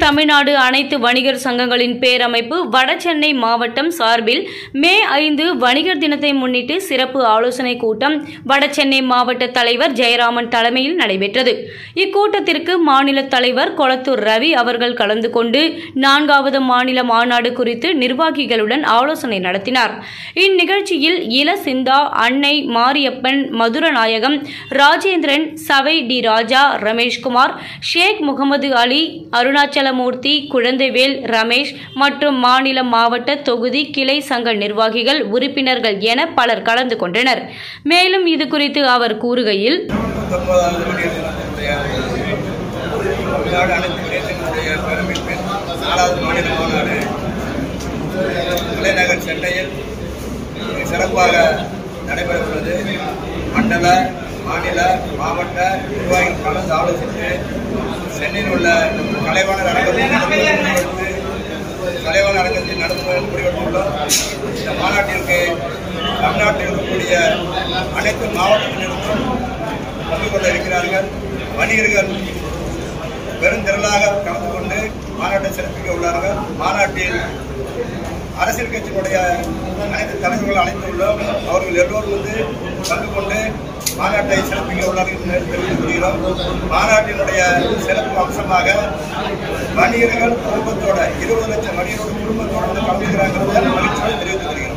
தமிழ்நாடு அனைத்து வணிகர் சங்கங்களின் பேரமைப்பு வடசென்னை மாவட்டம் சார்பில் மே ஐந்து வணிகர் தினத்தை முன்னிட்டு சிறப்பு ஆலோசனை கூட்டம் வடசென்னை மாவட்ட தலைவர் ஜெயராமன் தலைமையில் நடைபெற்றது இக்கூட்டத்திற்கு மாநில தலைவர் கொளத்தூர் ரவி அவர்கள் கலந்து கொண்டு நான்காவது மாநில மாநாடு குறித்து நிர்வாகிகளுடன் ஆலோசனை நடத்தினார் இந்நிகழ்ச்சியில் இளசிந்தா அன்னை மாரியப்பன் மதுரநாயகம் ராஜேந்திரன் சவை டி ராஜா ரமேஷ்குமார் ஷேக் முகமது அலி அருணாச்சலமூர்த்தி குழந்தைவேல் ரமேஷ் மற்றும் மாநில மாவட்ட தொகுதி கிளை சங்க நிர்வாகிகள் உறுப்பினர்கள் என பலர் கலந்து கொண்டனர் மேலும் இது குறித்து அவர் கூறுகையில் பத்தொன்பதாவது மணியத்தினுடைய தமிழ்நாடு அனைத்து மணியத்தினுடைய பேரமைப்பின் நாலாவது மாநில மாநாடு தலைநகர் சென்னையில் மிக சிறப்பாக நடைபெற உள்ளது மண்டல மாநில மாவட்ட நிர்வாகிகள் கலந்து ஆலோசித்து சென்னையில் உள்ள கலைவாணர் அரங்கத்தில் நடத்துவதற்கு கலைவாணர் அரங்கத்தில் நடத்துவதற்கு முடிவெடுத்துள்ளோம் இந்த மாநாட்டிற்கு தமிழ்நாட்டில் இருக்கக்கூடிய அனைத்து மாவட்டத்திலிருந்தும் பங்கு கொள்ள இருக்கிறார்கள் வணிகர்கள் பெருந்திரளாக கலந்து கொண்டு மாநாட்டை சிறப்பிக்க உள்ளார்கள் மாநாட்டில் அரசியல் கட்சியினுடைய அனைத்து தலைவர்கள் அழைத்துள்ளோம் அவர்கள் எல்லோரும் வந்து பங்கு கொண்டு மாநாட்டை சிறப்பிக்க உள்ளார்கள் என்று தெரிவித்துக் கொள்கிறோம் மாநாட்டினுடைய சிறப்பு அம்சமாக வணிகர்கள் குடும்பத்தோட இருபது லட்சம் வணிகர்கள் குடும்பத்தோட வந்து கலந்துக்கிறாங்கிறத மகிழ்ச்சியோடு தெரிவித்துக் கொள்கிறோம்